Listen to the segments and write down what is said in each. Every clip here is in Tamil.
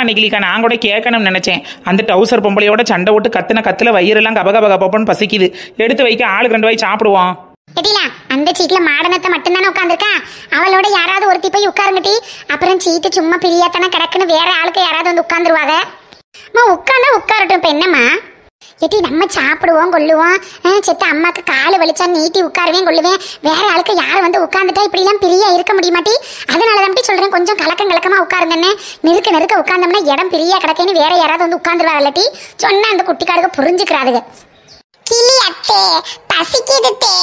நிக்கிலிக்கா நான் கூட கேட்கணும்னு நினைச்சேன் அந்த டவுசர் பொம்பளையோட சண்டை போட்டு கத்துன கத்துல வயிறெல்லாம் கப கப கபன்னு பசிக்குது எடுத்து வைக்க ஆளுக்கு ரெண்டு வாய் சாப்பிடுவோம் எட்டில அந்த சீட்ல மாடனத்தை மட்டும்தானே உட்காந்துருக்கா அவளோட யாராவது ஒருத்தி போய் உட்காருங்கட்டி அப்புறம் சீட்டு சும்மா பிரியாத்தானே கிடக்குன்னு வேற ஆளுக்கு யாராவது வந்து உட்காந்துருவாங்க அம்மா உட்காந்தா உட்காரட்டும் இப்ப என்னம்மா எட்டி நம்ம சாப்பிடுவோம் கொள்ளுவோம் ஆ, செத்த அம்மாக்கு கால் வலிச்சா நீட்டி உட்காருவேன் கொள்ளுவேன் வேற ஆளுக்கு யார் வந்து உட்காந்துட்டா இப்படி எல்லாம் பிரியா இருக்க முடியுமாட்டி அதனால தான் சொல்றேன் கொஞ்சம் கலக்கம் கலக்கமா உட்காருங்கன்னு நெருக்க நெருக்க உட்கார்ந்தோம்னா இடம் பிரியா கிடக்கேன்னு வேற யாராவது வந்து உட்காந்துருவாங்கட்டி சொன்னா அந்த குட்டிக்காடுக்கு புரிஞ்சுக்கிறாதுங்க கிளி அத்தே பசிக்குது தே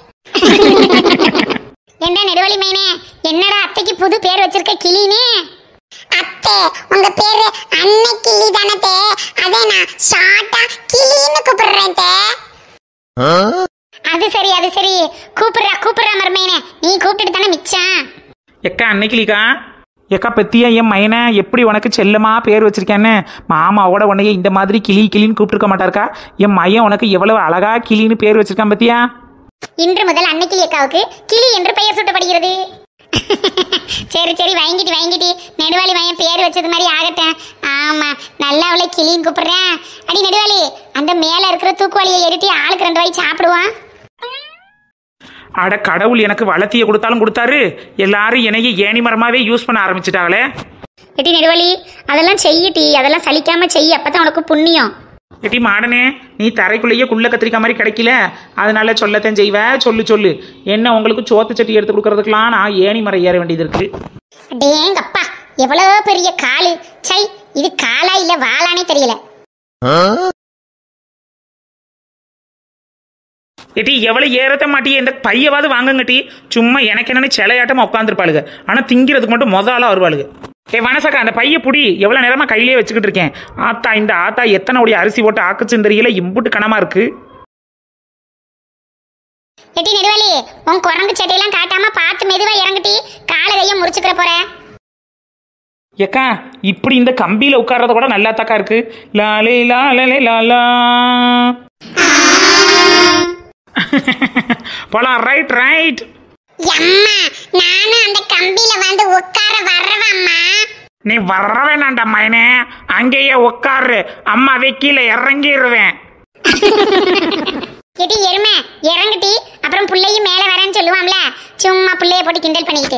என்ன நெடுவழி மேனே என்னடா அத்தைக்கு புது பேர் வச்சிருக்க கிளினே அத்தை உங்க பேரு அன்னை கிளி தானே தே அதே நான் ஷார்ட்டா கிளின்னு கூப்பிடுறேன் தே அது சரி அது சரி கூப்பிடுறா கூப்பிடுறா மருமையனே நீ கூப்பிட்டு தானே மிச்சம் எக்கா அன்னைக்கிலிக்கா எக்கா பத்தியா என் மையனை எப்படி உனக்கு செல்லமா பேர் வச்சிருக்கேன்னு மாமாவோட உன்னைய இந்த மாதிரி கிளி கிளின்னு கூப்பிட்டுருக்க மாட்டாருக்கா என் மையன் உனக்கு எவ்வளவு அழகா கிளின்னு பேர் வச்சிருக்கான் பத்தியா இன்று முதல் அன்னைக்கிளி அக்காவுக்கு கிளி என்று பெயர் சூட்டப்படுகிறது சரி சரி வாங்கிட்டு வாங்கிட்டு நெடுவாளி பையன் பேர் வச்சது மாதிரி ஆகட்டும் ஆமா நல்லா அவளை கிளின்னு கூப்பிடுறேன் அடி நெடுவாளி அந்த மேல இருக்கிற தூக்குவாளியை எடுத்து ஆளுக்கு ரெண்டு வாய் சாப்பிடுவான் அட கடவுள் எனக்கு வளர்த்திய கொடுத்தாலும் கொடுத்தாரு எல்லாரும் என்னைய ஏணி மரமாவே யூஸ் பண்ண ஆரம்பிச்சிட்டாங்களே எட்டி நெடுவாளி அதெல்லாம் செய்யட்டி அதெல்லாம் சலிக்காம செய்ய அப்பதான் உனக்கு புண்ணியம் எட்டி மாடனே நீ தரைக்குள்ளேயே குள்ள கத்திரிக்காய் மாதிரி கிடைக்கல அதனால சொல்லத்தான் செய்வ சொல்லு சொல்லு என்ன உங்களுக்கு சோத்து சட்டி எடுத்து கொடுக்கறதுக்கெல்லாம் நான் ஏணி மரம் ஏற வேண்டியது இருக்கு டேங்கப்பா எவ்வளவு பெரிய காலு சை இது காலா இல்ல வாளானே தெரியல எட்டி எவ்வளவு ஏறத்த மாட்டியே இந்த பையவாது வாங்குங்கட்டி சும்மா எனக்கு என்னன்னு சிலையாட்டமா உட்காந்துருப்பாளுங்க ஆனா திங்கிறதுக்கு மட்டும் மொத ஆளா வருவாளுங்க ஏ வனசக்கா அந்த பைய புடி எவ்வளவு நேரமா கையிலேயே வச்சுக்கிட்டு இருக்கேன் ஆத்தா இந்த ஆத்தா எத்தனை உடைய அரிசி போட்டு ஆக்குச்சுன்னு தெரியல இம்புட்டு கனமா இருக்கு எட்டி நெடுவாளி உன் குரங்கு சட்டையெல்லாம் காட்டாம பார்த்து மெதுவா இறங்குட்டி காலை கைய முறிச்சுக்கிற போற ஏக்கா இப்படி இந்த கம்பியில உட்கார்றது கூட நல்லா தாக்கா இருக்கு லாலே லாலே லாலா போலாம் ரைட் ரைட் எம்மா நானும் அந்த கம்பியில வந்து உட்கார வர்றவம்மா நீ வர வேணாண்டா மயனே அங்கேயே உட்காரு அம்மாவே கீழே இறங்கிடுவேன் எட்டி எருமை இறங்குட்டி அப்புறம் புள்ளையும் மேல வரேன்னு சொல்லுவாம்ல சும்மா புள்ளைய போட்டு கிண்டல் பண்ணிக்கிட்டு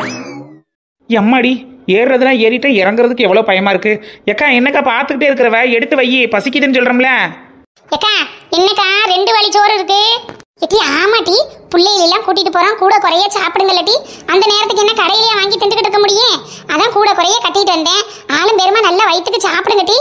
எம்மாடி ஏறுறதுலாம் ஏறிட்டு இறங்குறதுக்கு எவ்வளோ பயமா இருக்கு ஏக்கா என்னக்கா பார்த்துக்கிட்டே இருக்கிறவ எடுத்து வை பசிக்குதுன்னு சொல்கிறோம்ல ஏக்கா என்னக்கா ரெண்டு வழி சோறு இருக்கு எட்டி ஆமாட்டி பிள்ளைகள் எல்லாம் கூட்டிட்டு போறான் கூட குறைய சாப்பிடுங்கல்லட்டி அந்த நேரத்துக்கு என்ன கடையிலேயே வாங்கி தின்றுக்கிட்டு இருக்க முடியும் அதான் கூட குறைய கட்டிட்டு வந்தேன் ஆளும் பெருமா நல்லா வயிற்றுக்கு சாப்பிடுங்கட்டி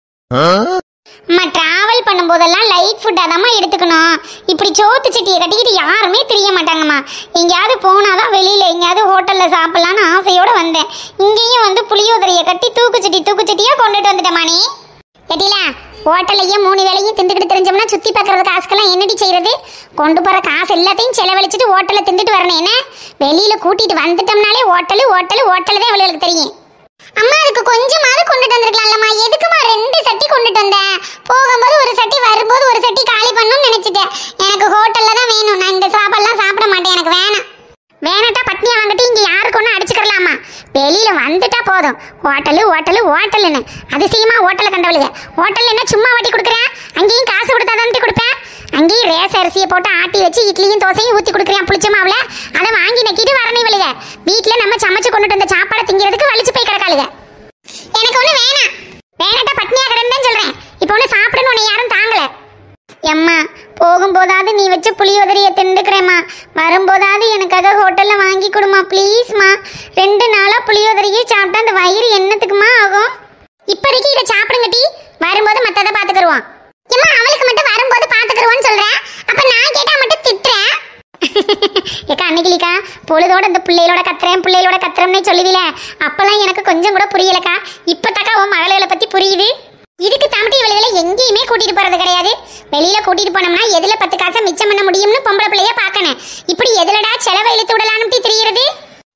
அம்மா டிராவல் பண்ணும்போதெல்லாம் லைட் ஃபுட்டாக தாம்மா எடுத்துக்கணும் இப்படி சோத்து சட்டியை கட்டிக்கிட்டு யாருமே தெரிய மாட்டாங்கம்மா எங்கேயாவது போனாதான் வெளியில் எங்கேயாவது ஹோட்டலில் சாப்பிட்லான்னு ஆசையோடு வந்தேன் இங்கேயும் வந்து புளியோதரையை கட்டி தூக்குச்சட்டி தூக்குச்சட்டியாக கொண்டுட்டு வந்துட்டேம்மா நீ எட்டில ஹோட்டல்லையே மூணு வேலையும் திண்டுக்கிட்டு தெரிஞ்சோம்னா சுற்றி பார்க்கறது காசுக்கெல்லாம் என்னடி செய்யறது கொண்டு போகிற காசு எல்லாத்தையும் செலவழிச்சிட்டு ஹோட்டலில் திண்டுட்டு வரணும் என்ன வெளியில் கூட்டிகிட்டு வந்துட்டோம்னாலே ஹோட்டலு ஹோட்டலு ஹோட்டலு தான் இவளுக்கு தெரியும் அம்மா அதுக்கு கொஞ்சமாவது கொண்டுட்டு வந்திருக்கலாம்லம்மா எதுக்குமா ரெண்டு சட்டி கொண்டுட்டு வந்தேன் போகும்போது ஒரு சட்டி வரும்போது ஒரு சட்டி காலி பண்ணணும்னு நினைச்சிட்டேன் எனக்கு ஹோட்டல்ல தான் வேணும் நான் இந்த சாப்பாடுலாம் சாப்பிட மாட்டேன் எனக்கு வேணாம் வேணாட்டா பட்னியா வாங்கிட்டு இங்க யாருக்கு ஒன்று அடிச்சுக்கலாமா வெளியில வந்துட்டா போதும் ஹோட்டலு ஹோட்டலு ஹோட்டலுன்னு அதிசயமா ஹோட்டலை கண்டவளுங்க ஹோட்டல்ல என்ன சும்மா வட்டி கொடுக்குறேன் அங்கேயும் காசு கொடுத்தா தான் கொடுப்பேன் அங்கேயும் ரேஸ் அரிசியை போட்டு ஆட்டி வச்சு இட்லியும் தோசையும் ஊற்றி கொடுக்குறேன் புளிச்ச மாவுல அதை வாங்கி நக்கிட்டு வரணும் இவளுக வீட்டில் நம்ம சமைச்சு கொண்டுட்டு வந்த சாப்பாடை திங்கிறதுக்கு வலிச்சு போய் கிடக்காளுங்க எனக்கு ஒண்ணு வேணாம் வேணாட்டா பட்னியா கிடந்தேன்னு சொல்றேன் இப்போ ஒண்ணு சாப்பிடணும் உன்னை யாரும் தாங்கல எம்மா போகும்போதாவது நீ வச்ச புளியோதரைய திண்டுக்கிறேம்மா வரும்போதாவது எனக்காக ஹோட்டல்ல வாங்கி கொடுமா ப்ளீஸ்மா ரெண்டு நாளா புளியோதரையே சாப்பிட்டா அந்த வயிறு என்னத்துக்குமா ஆகும் இப்போதைக்கு இதை சாப்பிடுங்க டீ வரும்போது மத்ததை பாத்துக்கிருவோம் எம்மா அவளுக்கு மட்டும் வரும்போது பாத்துக்கிருவோன்னு சொல்றேன் அப்ப நான் கேட்டா மட்டும் திட்டுறேன் ஏக்கா அன்னைக்கிலிக்கா பொழுதோட இந்த பிள்ளைகளோட கத்துறேன் பிள்ளைகளோட கத்துறேன்னே சொல்லுவீல அப்பெல்லாம் எனக்கு கொஞ்சம் கூட புரியலக்கா இப்பதாக்கா உன் மகளை பத்தி புரியுது இதுக்கு தாமட்டி இவளுகளை எங்கேயுமே கூட்டிட்டு போறது கிடையாது வெளியில கூட்டிட்டு போனோம்னா எதுல பத்து காசை மிச்சம் பண்ண முடியும்னு பொம்பளை பிள்ளைய பார்க்கணும் இப்படி எதுலடா செலவை இழுத்து விடலான்னு தெரியுறது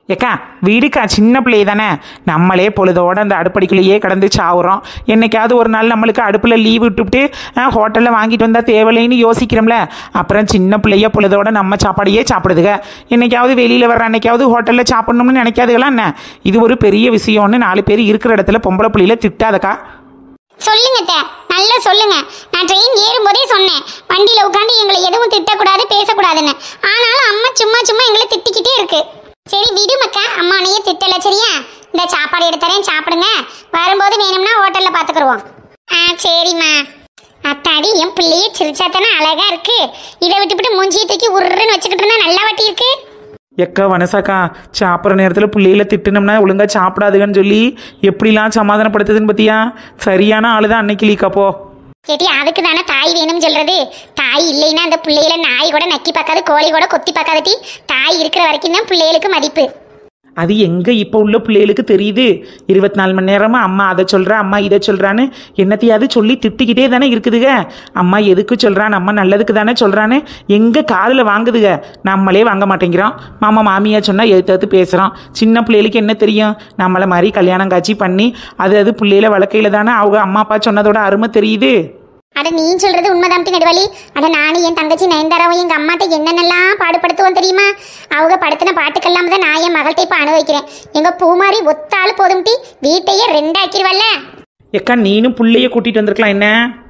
ஏக்கா வீடுக்கா சின்ன பிள்ளை தானே நம்மளே பொழுதோட அந்த அடுப்படிக்குள்ளேயே கிடந்து சாவுறோம் என்னைக்காவது ஒரு நாள் நம்மளுக்கு அடுப்பில் லீவ் விட்டுவிட்டு ஹோட்டலில் வாங்கிட்டு வந்தால் தேவையில்லைன்னு யோசிக்கிறோம்ல அப்புறம் சின்ன பிள்ளைய பொழுதோட நம்ம சாப்பாடையே சாப்பிடுதுக என்னைக்காவது வெளியில் வர்ற அன்னைக்காவது ஹோட்டலில் சாப்பிடணும்னு நினைக்காதுகளா என்ன இது ஒரு பெரிய விஷயம்னு நாலு பேர் இருக்கிற இடத்துல பொம்பளை பிள்ளையில திட்டாதக்கா சொல்லுங்க அத்தை நல்லா சொல்லுங்க நான் ட்ரெயின் ஏறும்போதே சொன்னேன் வண்டியில உட்காந்து எங்களை எதுவும் திட்டக்கூடாது பேசக்கூடாதுன்னு ஆனாலும் அம்மா சும்மா சும்மா எங்களை திட்டிக்கிட்டே இருக்கு சரி விடுமக்கா அம்மா உன்னையே திட்டல சரியா இந்த சாப்பாடு எடுத்துறேன் சாப்பிடுங்க வரும்போது வேணும்னா ஹோட்டல்ல பாத்துக்குருவோம் ஆ சரிம்மா அத்தாடி என் பிள்ளையே சிரிச்சாத்தானே அழகா இருக்கு இதை விட்டுவிட்டு மூஞ்சியை தூக்கி உருன்னு வச்சுக்கிட்டு இருந்தா நல்லா வட்டி இருக்கு எக்கா வனசாக்கா சாப்பிட்ற நேரத்தில் பிள்ளைகள திட்டுனோம்னா ஒழுங்காக சாப்பிடாதுங்கன்னு சொல்லி எப்படிலாம் சமாதானப்படுத்துதுன்னு பார்த்தியா சரியான ஆளு தான் அன்னைக்கு லீக்காப்போ கேட்டி அதுக்கு தானே தாய் வேணும்னு சொல்றது தாய் இல்லைன்னா அந்த பிள்ளைகளை நாய் கூட நக்கி பார்க்காது கோழி கூட கொத்தி பார்க்காது டி தாய் இருக்கிற வரைக்கும் தான் பிள்ளைகளுக்கு மதிப்பு அது எங்கே இப்போ உள்ள பிள்ளைகளுக்கு தெரியுது இருபத்தி நாலு மணி நேரமாக அம்மா அதை சொல்கிறா அம்மா இதை சொல்கிறான்னு என்னத்தையாவது சொல்லி திட்டிக்கிட்டே தானே இருக்குதுங்க அம்மா எதுக்கு சொல்கிறான் அம்மா நல்லதுக்கு தானே சொல்கிறான்னு எங்கே காதில் வாங்குதுங்க நம்மளே வாங்க மாட்டேங்கிறோம் மாமா மாமியா சொன்னால் எதிர்த்து பேசுகிறோம் சின்ன பிள்ளைகளுக்கு என்ன தெரியும் நம்மளை மாதிரி கல்யாணம் காட்சி பண்ணி அது அது பிள்ளையில வளர்க்கையில் தானே அவங்க அம்மா அப்பா சொன்னதோட அருமை தெரியுது அட நீ சொல்றது உண்மைதான் நடுவலி அட நானும் என் தங்கச்சி நயன்தாராவும் எங்க அம்மாட்ட என்னென்னலாம் பாடுபடுத்துவோம் தெரியுமா அவங்க படுத்தின பாட்டுக்கெல்லாம் தான் நான் என் மகள்கிட்ட இப்ப அனுபவிக்கிறேன் எங்க பூமாரி ஒத்த ஆளு போதும் டி வீட்டையே ரெண்டாக்கிடுவல்ல எக்கா நீனும் பிள்ளைய கூட்டிகிட்டு வந்திருக்கலாம் என்ன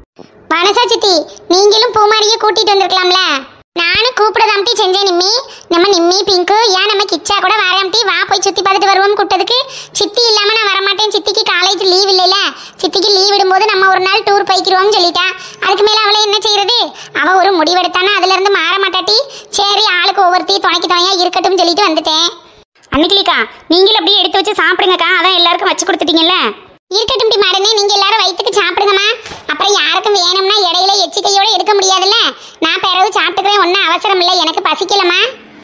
வனசா சித்தி நீங்களும் பூமாரியை கூட்டிட்டு வந்திருக்கலாம்ல நானும் கூப்பிடதாம்டி செஞ்சேன் நிம்மி நம்ம நிம்மி பிங்கு ஏன் நம்ம கிச்சா கூட வராம்டி வா போய் சுத்தி பார்த்துட்டு வருவோம் கூட்டதுக்கு சித்தி இல்லாம நான் வரமாட்டேன் சித்திக்கு காலேஜ் லீவ் இல்லைல்ல சித்திக்கு லீவ் விடும்போது நம்ம ஒரு நாள் டூர் போய்க்கிறோம்னு சொல்லிட்டா அதுக்கு மேல அவளை என்ன செய்யறது அவ ஒரு முடிவெடுத்தானா அதுல இருந்து மாற மாட்டாட்டி சரி ஆளுக்கு ஒவ்வொருத்தி துணைக்கு துணையா இருக்கட்டும் சொல்லிட்டு வந்துட்டேன் அன்னைக்கிலிக்கா நீங்களும் அப்படியே எடுத்து வச்சு சாப்பிடுங்கக்கா அதான் எல்லாருக்கும் வச்சு கொடுத்துட்டீங்கல்ல இருக்கட்டும் டி மாடனே நீங்க எல்லாரும் வயிற்றுக்கு சாப்பிடுங்கம்மா அப்புறம் யாருக்கும் வேணும்னா இடையில எச்சிக்கையோட எடுக்க முடியாதுல்ல நான் பிறகு சாப்பிட்டுக்கிறேன் ஒன்றும் அவசரம் இல்லை எனக்கு பசிக்கலம்மா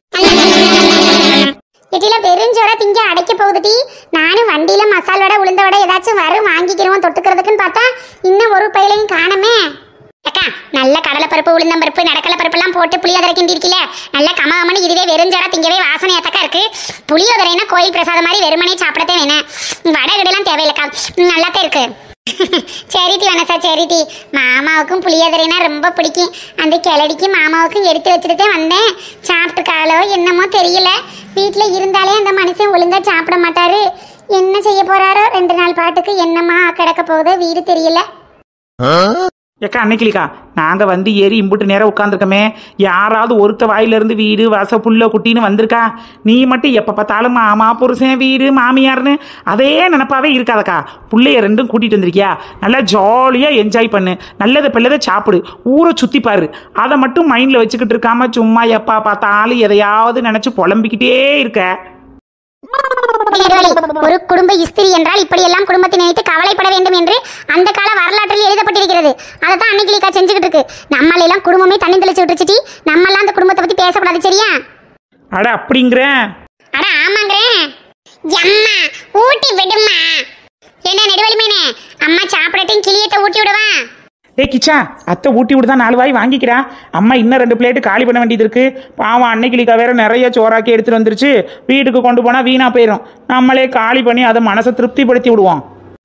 இட்டில பெருஞ்சோர திங்க அடைக்க போகுது டி நானும் வண்டியில மசால் வடை உளுந்த வடை ஏதாச்சும் வரும் வாங்கிக்கிறோம் தொட்டுக்கிறதுக்குன்னு பார்த்தா இன்னும் ஒரு பையிலையும் காணுமே அக்கா நல்ல கடலை பருப்பு உளுந்தம் பருப்பு நடக்கலை பருப்பெல்லாம் போட்டு புளியோதரை கிண்டி இருக்கீல நல்ல கமகமனு இதுவே வெறுஞ்சோரா திங்கவே வாசனை ஏத்தக்கா இருக்கு புளியோதரைனா கோயில் பிரசாதம் மாதிரி வெறுமனே சாப்பிடத்தே வேணேன் வடை கடையெல்லாம் தேவையில்லக்கா நல்லாத்தான் இருக்கு சரிட்டி வனசா சரிட்டி மாமாவுக்கும் புளியோதரைனா ரொம்ப பிடிக்கும் அந்த கிளடிக்கு மாமாவுக்கும் எடுத்து வச்சுட்டு தான் வந்தேன் சாப்பிட்டுக்காளோ என்னமோ தெரியல வீட்டில் இருந்தாலே அந்த மனுஷன் ஒழுங்கா சாப்பிட மாட்டாரு என்ன செய்ய போறாரோ ரெண்டு நாள் பாட்டுக்கு என்னமா கிடக்க போகுதோ வீடு தெரியல ஏக்கா அன்னைக்கிலிக்கா நாங்கள் வந்து ஏறி இம்புட்டு நேரம் உட்காந்துருக்கோமே யாராவது ஒருத்த வாயிலிருந்து வீடு வச புல்ல குட்டின்னு வந்திருக்கா நீ மட்டும் எப்போ பார்த்தாலும் மாமா புருஷன் வீடு மாமியார்னு அதே நினப்பாவே இருக்காதக்கா பிள்ளைய ரெண்டும் கூட்டிகிட்டு வந்திருக்கியா நல்லா ஜாலியாக என்ஜாய் பண்ணு நல்லதை பிள்ளதை சாப்பிடு ஊரை சுற்றி பாரு அதை மட்டும் மைண்டில் வச்சுக்கிட்டு இருக்காம சும்மா எப்பா பார்த்தாலும் எதையாவது நினச்சி புலம்பிக்கிட்டே இருக்க நெடுவலி, ஒரு குடும்ப இஸ்திரி என்றால் இப்படியெல்லாம் குடும்பத்தை நினைத்து கவலைப்பட வேண்டும் என்று அந்த கால வரலாற்றில் எழுதப்பட்டிருக்கிறது அதை தான் அன்னைக்கு லீக்கா செஞ்சுக்கிட்டு இருக்கு நம்மள எல்லாம் குடும்பமே தண்ணி தெளிச்சு விட்டுருச்சுட்டி நம்மளாம் அந்த குடும்பத்தை பத்தி பேசக்கூடாது சரியா அட அப்படிங்கிற அட ஆமாங்கிறேன் எம்மா ஊட்டி விடுமா என்ன நெடுவலி மீனே அம்மா சாப்பிடட்டும் கிளியத்தை ஊட்டி விடுவா ஏ கிச்சா அத்தை ஊட்டி விட்டு தான் நாலு வாய் வாங்கிக்கிறா அம்மா இன்னும் ரெண்டு பிளேட்டு காலி பண்ண வேண்டியது இருக்கு பாவம் அன்னைக்கிளிக்கா வேற நிறைய சோறாக்கி எடுத்துட்டு வந்துருச்சு வீட்டுக்கு கொண்டு போனால் வீணா போயிடும் நம்மளே காலி பண்ணி அதை மனசை திருப்திப்படுத்தி விடுவோம்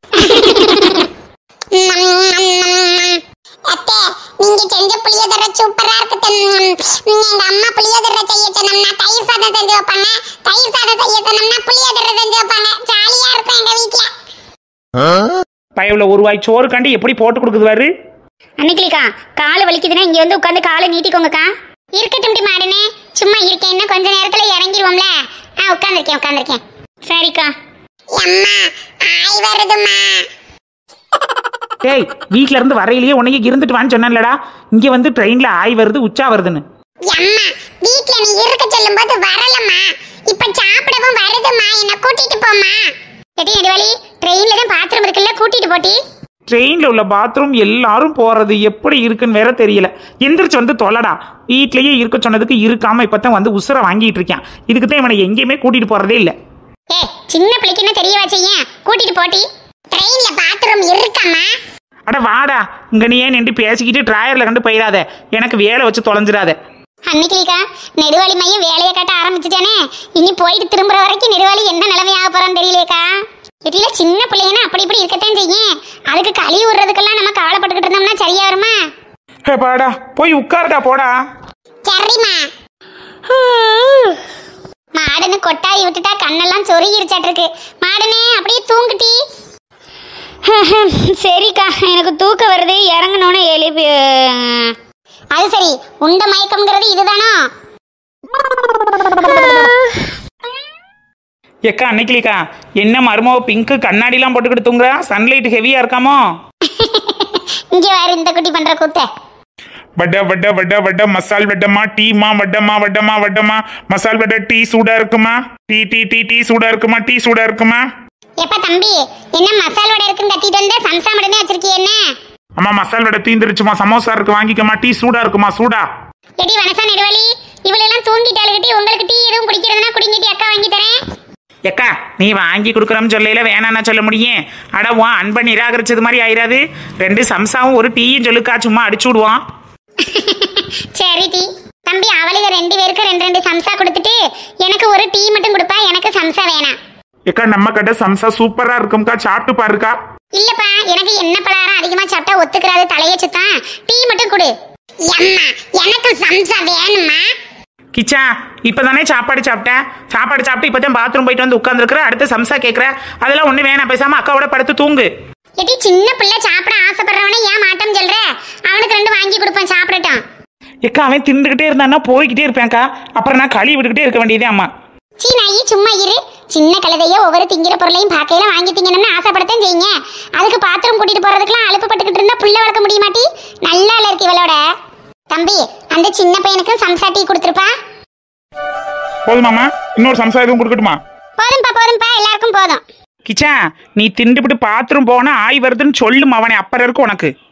அத்தை நீங்க செஞ்ச புளியோதரை சூப்பரா இருக்கு எங்க அம்மா புளியோதரை செய்ய சொன்னோம்னா தயிர் சாதம் செஞ்சு வைப்பாங்க தயிர் சாதம் செய்ய சொன்னோம்னா புளியோதரை செஞ்சு வைப்பாங்க ஜாலியா இருக்கும் எங்க வீட்ல பயவில் ஒரு வாய் சோறு கண்டு எப்படி போட்டு கொடுக்குது பாரு அன்னைக்கிலிக்கா கால் வலிக்குதுன்னா இங்க வந்து உட்காந்து காலை நீட்டிக்கோங்கக்கா இருக்கட்டும் டி மாடனே சும்மா இருக்கேன் இன்னும் கொஞ்ச நேரத்துல இறங்கிடுவோம்ல ஆ உட்காந்துருக்கேன் உட்காந்துருக்கேன் சரிக்கா அம்மா ஆய் வருதுமா டேய் வீட்ல இருந்து வரையிலேயே உன்னைக்கு இருந்துட்டு வான்னு சொன்னேன்லடா இங்கே வந்து ட்ரெயினில் ஆய் வருது உச்சா வருதுன்னு அம்மா வீட்ல நீ இருக்க சொல்லும்போது வரலம்மா இப்ப சாப்பிடவும் வருதுமா என்ன கூட்டிட்டு போம்மா எடி நெடுவலி ட்ரெயின்ல தான் பாத்ரூம் இருக்குல்ல கூட்டிட்டு போட்டி ட்ரெயினில் உள்ள பாத்ரூம் எல்லாரும் போகிறது எப்படி இருக்குன்னு வேற தெரியல எந்திரிச்சு வந்து தொலைடா வீட்லயே இருக்க சொன்னதுக்கு இருக்காம இப்போ தான் வந்து உசுரை வாங்கிட்டு இருக்கேன் இதுக்கு தான் இவனை எங்கேயுமே கூட்டிட்டு போறதே இல்லை ஏ சின்ன பிள்ளைக்கு என்ன தெரிய வச்சீங்க கூட்டிட்டு போட்டி ட்ரெயின்ல பாத்ரூம் இருக்காம்மா அட வாடா இங்க நீ ஏன் நின்று பேசிக்கிட்டு டிராயர்ல கண்டு போயிடாத எனக்கு வேலை வச்சு தொலைஞ்சிடாத அன்னைக்கிலிக்கா நெடுவாளி மையம் வேலையை காட்ட ஆரம்பிச்சுட்டானே இனி போயிட்டு திரும்புற வரைக்கும் நெடுவாளி என்ன நிலைமையாக போறான்னு தெரியலையேக்கா இதுல சின்ன பிள்ளைங்கன்னா அப்படி இப்படி இருக்கத்தான் செய்யும் அதுக்கு கழுவி விடுறதுக்கெல்லாம் நம்ம கவலைப்பட்டுக்கிட்டு இருந்தோம்னா சரியா வருமா ஹே பாடா போய் உட்காருடா போடா சரிம்மா மாடுன்னு கொட்டாவி விட்டுட்டா கண்ணெல்லாம் சொருகிருச்சாட்டிருக்கு மாடுனே அப்படியே தூங்குட்டி சரிக்கா எனக்கு தூக்கம் வருது இறங்கணும்னு எழுப்பி அது சரி உண்ட மயக்கம்ங்கிறது இதுதானோ எக்கா அன்னைக்கிலிக்கா என்ன மருமோ பிங்க்கு கண்ணாடிலாம் போட்டுக்கிட்டு தூங்குறா சன்லைட் ஹெவியா இருக்காமோ இங்க வேற இந்த குட்டி பண்ற கூத்த வட வட வட வட மசால் வடமா டீமா வடமா வடமா வடமா மசால் வடை டீ சூடா இருக்குமா டீ டீ டீ டீ சூடா இருக்குமா டீ சூடா இருக்குமா எப்ப தம்பி என்ன மசால் வடை இருக்குன்னு கத்திட்டு வந்த சம்சா மட்டும் வச்சிருக்கிய என்ன அம்மா மசால் வடை தீந்துருச்சுமா சமோசா இருக்கு வாங்கிக்கமா டீ சூடா இருக்குமா சூடா எடி வனசா நெடுவலி இவளெல்லாம் தூங்கிட்டாளுகிட்டி உங்களுக்கு டீ எதுவும் குடிக்கிறதுனா குடிங்கிட்டி அக்கா வாங்கி தரேன் எக்கா நீ வாங்கி கொடுக்குறோம்னு சொல்லையில வேணாம்னா சொல்ல முடியும் அட உன் அன்பை நிராகரிச்சது மாதிரி ஆயிராது ரெண்டு சம்சாவும் ஒரு டீயும் சொல்லுக்கா சும்மா அடிச்சு விடுவான் சரி டீ தம்பி அவளுக்கு ரெண்டு பேருக்கு ரெண்டு ரெண்டு சம்சா கொடுத்துட்டு எனக்கு ஒரு டீ மட்டும் கொடுப்பா எனக்கு சம்சா வேணாம் ஏக்கா நம்ம கடை சம்சா சூப்பரா இருக்கும்க்கா சாப்பிட்டு பாருக்கா இல்லப்பா எனக்கு என்ன பலகாரம் அதிகமா சாப்பிட்டா ஒத்துக்கிறாது தலைய சுத்தம் டீ மட்டும் கொடு எம்மா எனக்கு சம்சா வேணுமா கிச்சா இப்பதானே சாப்பாடு சாப்பிட்டேன் சாப்பாடு சாப்பிட்டு இப்பதான் பாத்ரூம் போயிட்டு வந்து உட்காந்துருக்குற அடுத்து சம்சா கேட்குற அதெல்லாம் ஒண்ணு வேணாம் பேசாம அக்காவோட படுத்து தூங்கு எடி சின்ன பிள்ளை சாப்பிட ஆசைப்படுறவனே ஏன் மாட்டம் சொல்ற அவனுக்கு ரெண்டு வாங்கி கொடுப்பேன் சாப்பிடட்டும் எக்கா அவன் தின்னுக்கிட்டே இருந்தான்னா போய்கிட்டே இருப்பேன்க்கா அப்புறம் நான் களி விட்டுக்கிட்டே இருக்க வேண்டியதே அம்மா சீ நாயி சும்மா இரு சின்ன கழுதைய ஒவ்வொரு திங்கிற பொருளையும் பார்க்கையில வாங்கி திங்கணும்னு ஆசைப்படத்தான் செய்யுங்க அதுக்கு பாத்ரூம் கூட்டிட்டு போறதுக்குலாம் அலுப்புப்பட்டுக்கிட்டு இருந்தா புள்ள வளர்க்க முடிய மாட்டி நல்லா இல்ல இருக்கு இவளோட தம்பி அந்த சின்ன பையனுக்கு சம்சா டீ கொடுத்துருப்பா போதுமாமா இன்னொரு சம்சா எதுவும் கொடுக்கட்டுமா போதும்பா போதும்பா எல்லாருக்கும் போதும் கிச்சா நீ திண்டுபிட்டு பாத்ரூம் போனா ஆய் வருதுன்னு சொல்லும் அவனை அப்புறம் இருக்கு உனக்கு